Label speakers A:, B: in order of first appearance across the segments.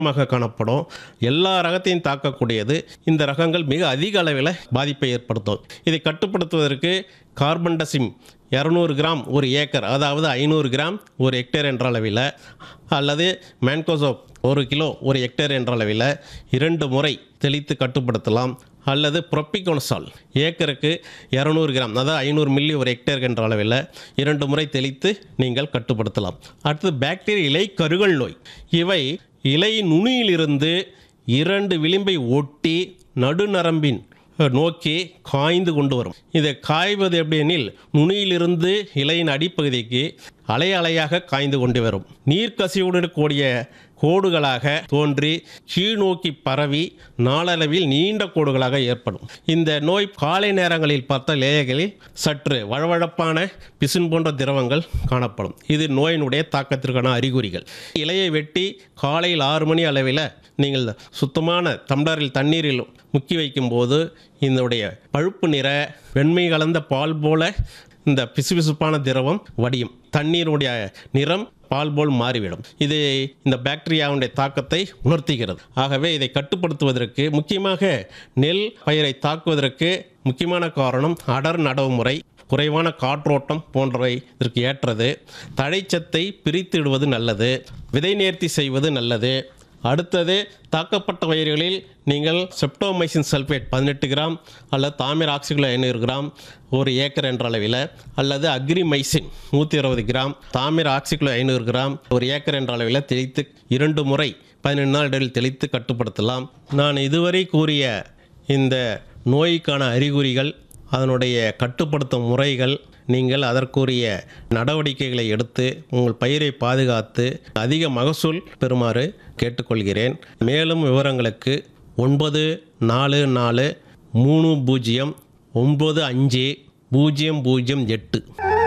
A: மாக காணப்படும் எல்லா ரகத்தையும் தாக்கக்கூடியது இந்த ரகங்கள் மிக அதிக அளவில் பாதிப்பை ஏற்படுத்தும் இதை கட்டுப்படுத்துவதற்கு கார்பன்டசிம் இரநூறு கிராம் ஒரு ஏக்கர் அதாவது ஐநூறு கிராம் ஒரு ஹெக்டேர் என்ற அளவில் அல்லது மேன்கோசோப் ஒரு கிலோ ஒரு ஹெக்டேர் என்ற அளவில் இரண்டு முறை தெளித்து கட்டுப்படுத்தலாம் அல்லது ப்ரொப்பிகோனசால் ஏக்கருக்கு இரநூறு கிராம் அதாவது ஐநூறு மில்லி ஒரு ஹெக்டேர் என்ற அளவில் இரண்டு முறை தெளித்து நீங்கள் கட்டுப்படுத்தலாம் அடுத்தது பாக்டீரியா இலை கருகல் நோய் இவை இலை நுனியிலிருந்து இரண்டு விளிம்பை ஒட்டி நடுநரம்பின் நோக்கி காய்ந்து கொண்டு வரும் இதை காய்வது எப்படியெனில் நுனியிலிருந்து இலையின் அடிப்பகுதிக்கு அலை அலையாக காய்ந்து கொண்டு வரும் நீர்க்கசிவுடன் கூடிய கோடுகளாக தோன்றி கீழ் நோக்கி பரவி நாளளவில் நீண்ட கோடுகளாக ஏற்படும் இந்த நோய் காலை நேரங்களில் பார்த்த லேயர்களில் சற்று வழவழப்பான பிசின் போன்ற திரவங்கள் காணப்படும் இது நோயினுடைய தாக்கத்திற்கான அறிகுறிகள் இலையை வெட்டி காலையில் ஆறு மணி அளவில் நீங்கள் சுத்தமான டம்ளரில் தண்ணீரில் முக்கி வைக்கும்போது இதனுடைய பழுப்பு நிற வெண்மை கலந்த பால் போல இந்த பிசுபிசுப்பான திரவம் வடியும் தண்ணீருடைய நிறம் பால் போல் மாறிவிடும் இது இந்த பாக்டீரியாவுடைய தாக்கத்தை உணர்த்துகிறது ஆகவே இதை கட்டுப்படுத்துவதற்கு முக்கியமாக நெல் பயிரை தாக்குவதற்கு முக்கியமான காரணம் அடர் நடவு முறை குறைவான காற்றோட்டம் போன்றவை இதற்கு ஏற்றது தழைச்சத்தை பிரித்திடுவது நல்லது விதை நேர்த்தி செய்வது நல்லது அடுத்தது தாக்கப்பட்ட பயிர்களில் நீங்கள் செப்டோமைசின் சல்ஃபேட் பதினெட்டு கிராம் அல்லது தாமிர ஆக்சிகுல ஐநூறு கிராம் ஒரு ஏக்கர் என்ற அளவில் அல்லது அக்ரிமைசின் நூற்றி இருபது கிராம் தாமிர ஆக்சிகுல ஐநூறு கிராம் ஒரு ஏக்கர் என்ற அளவில் தெளித்து இரண்டு முறை பதினெண்டு நாள் இடையில் தெளித்து கட்டுப்படுத்தலாம் நான் இதுவரை கூறிய இந்த நோய்க்கான அறிகுறிகள் அதனுடைய கட்டுப்படுத்தும் முறைகள் நீங்கள் அதற்குரிய நடவடிக்கைகளை எடுத்து உங்கள் பயிரை பாதுகாத்து அதிக மகசூல் பெறுமாறு கேட்டுக்கொள்கிறேன் மேலும் விவரங்களுக்கு ஒன்பது நாலு நாலு மூணு பூஜ்ஜியம் ஒம்பது அஞ்சு பூஜ்ஜியம் பூஜ்ஜியம் எட்டு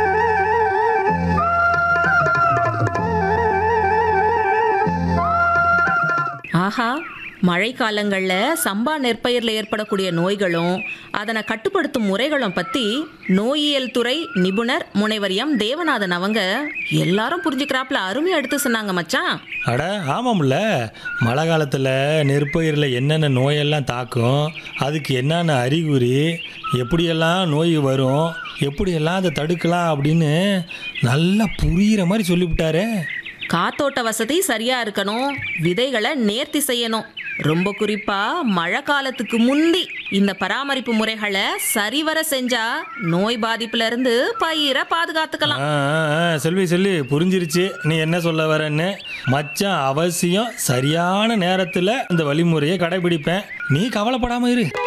B: ஆஹா மழைக்காலங்களில் சம்பா நெற்பயிரில் ஏற்படக்கூடிய நோய்களும் அதனை கட்டுப்படுத்தும் முறைகளும் பற்றி நோயியல் துறை நிபுணர் முனைவர் எம் தேவநாதன் அவங்க எல்லாரும் புரிஞ்சுக்கிறாப்புல அருமையாக எடுத்து சொன்னாங்க மச்சான்
C: அட ஆமாம்ல மழை காலத்தில் நெற்பயிரில் என்னென்ன நோயெல்லாம் தாக்கும் அதுக்கு என்னென்ன அறிகுறி எப்படியெல்லாம் நோய் வரும் எப்படியெல்லாம் அதை தடுக்கலாம் அப்படின்னு நல்லா புரிகிற மாதிரி சொல்லிவிட்டாரே
B: காத்தோட்ட வசதி சரியா இருக்கணும் விதைகளை நேர்த்தி செய்யணும் ரொம்ப குறிப்பா மழை காலத்துக்கு முந்தி இந்த பராமரிப்பு முறைகளை சரிவர செஞ்சா நோய் பாதிப்புல இருந்து பயிரை பாதுகாத்துக்கலாம்
C: ஆ ஆ, ஆ, செல்வி செல்வி புரிஞ்சிருச்சு நீ என்ன சொல்ல வரேன்னு மச்சான் அவசியம் சரியான நேரத்தில் இந்த வழிமுறையை கடைபிடிப்பேன் நீ கவலைப்படாமல் இரு